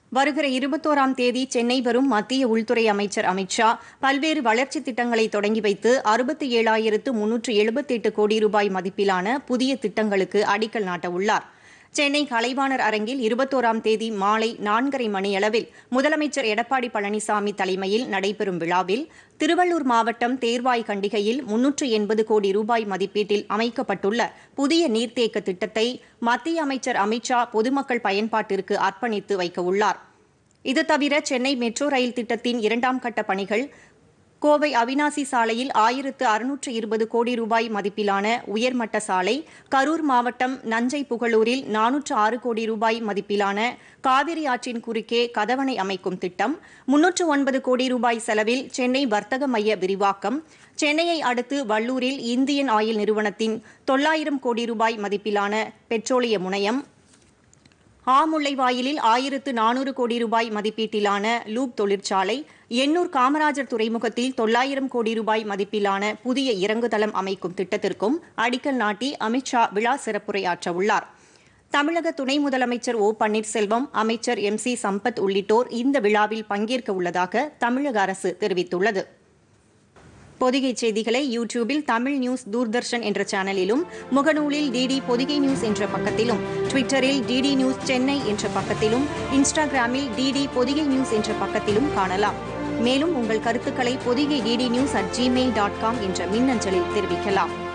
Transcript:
வருகிற இருபத்தோராம் தேதி சென்னை வரும் மத்திய உள்துறை அமைச்சர் அமித்ஷா பல்வேறு வளர்ச்சித் திட்டங்களை தொடங்கி வைத்து அறுபத்தி ஏழாயிரத்து முன்னூற்று எழுபத்தெட்டு கோடி ரூபாய் மதிப்பிலான புதிய திட்டங்களுக்கு அடிக்கல் நாட்ட உள்ளார் சென்னை கலைவாணர் அரங்கில் இருபத்தோராம் தேதி மாலை நான்கரை மணியளவில் முதலமைச்சர் எடப்பாடி பழனிசாமி தலைமையில் நடைபெறும் விழாவில் திருவள்ளூர் மாவட்டம் தேர்வாய் கண்டிகையில் முன்னூற்று எண்பது கோடி ரூபாய் மதிப்பீட்டில் அமைக்கப்பட்டுள்ள புதிய நீர்த்தேக்க திட்டத்தை மத்திய அமைச்சர் அமித்ஷா பொதுமக்கள் பயன்பாட்டிற்கு அர்ப்பணித்து வைக்க உள்ளார் இது தவிர சென்னை மெட்ரோ ரயில் திட்டத்தின் இரண்டாம் கட்ட பணிகள் கோவை அவினாசி சாலையில் ஆயிரத்து அறுநூற்று இருபது கோடி ரூபாய் மதிப்பிலான உயர்மட்ட சாலை கரூர் மாவட்டம் நஞ்சை புகழூரில் நானூற்று ஆறு கோடி ரூபாய் மதிப்பிலான காவிரி ஆற்றின் குறுக்கே கதவணை அமைக்கும் திட்டம் முன்னூற்று ஒன்பது கோடி ரூபாய் செலவில் சென்னை வர்த்தக மைய விரிவாக்கம் சென்னையை அடுத்து வள்ளூரில் இந்தியன் ஆயில் நிறுவனத்தின் தொள்ளாயிரம் கோடி ரூபாய் மதிப்பிலான பெட்ரோலிய முனையம் ஆமுல்லைவாயிலில் ஆயிரத்து நானூறு கோடி ரூபாய் மதிப்பீட்டிலான லூப் தொழிற்சாலை எண்ணூர் காமராஜர் துறைமுகத்தில் தொள்ளாயிரம் கோடி ரூபாய் மதிப்பிலான புதிய இறங்குதளம் அமைக்கும் திட்டத்திற்கும் அடிக்கல் நாட்டி அமித்ஷா விழா சிறப்புரையாற்ற உள்ளார் தமிழக துணை முதலமைச்சர் ஓ பன்னீர்செல்வம் அமைச்சர் எம் சி சம்பத் உள்ளிட்டோர் இந்த விழாவில் பங்கேற்க உள்ளதாக தமிழக அரசு தெரிவித்துள்ளது பொதிகை செய்திகளை யூடியூபில் தமிழ் நியூஸ் தூர்தர்ஷன் என்ற சேனலிலும் முகநூலில் டிடி பொதிகை நியூஸ் என்ற பக்கத்திலும் ட்விட்டரில் டிடி நியூஸ் சென்னை என்ற பக்கத்திலும் இன்ஸ்டாகிராமில் டிடி பொதிகை நியூஸ் என்ற பக்கத்திலும் காணலாம் மேலும் உங்கள் கருத்துக்களை Podhigai DD news at Gmail dot com என்ற மின்னஞ்சலில் தெரிவிக்கலாம்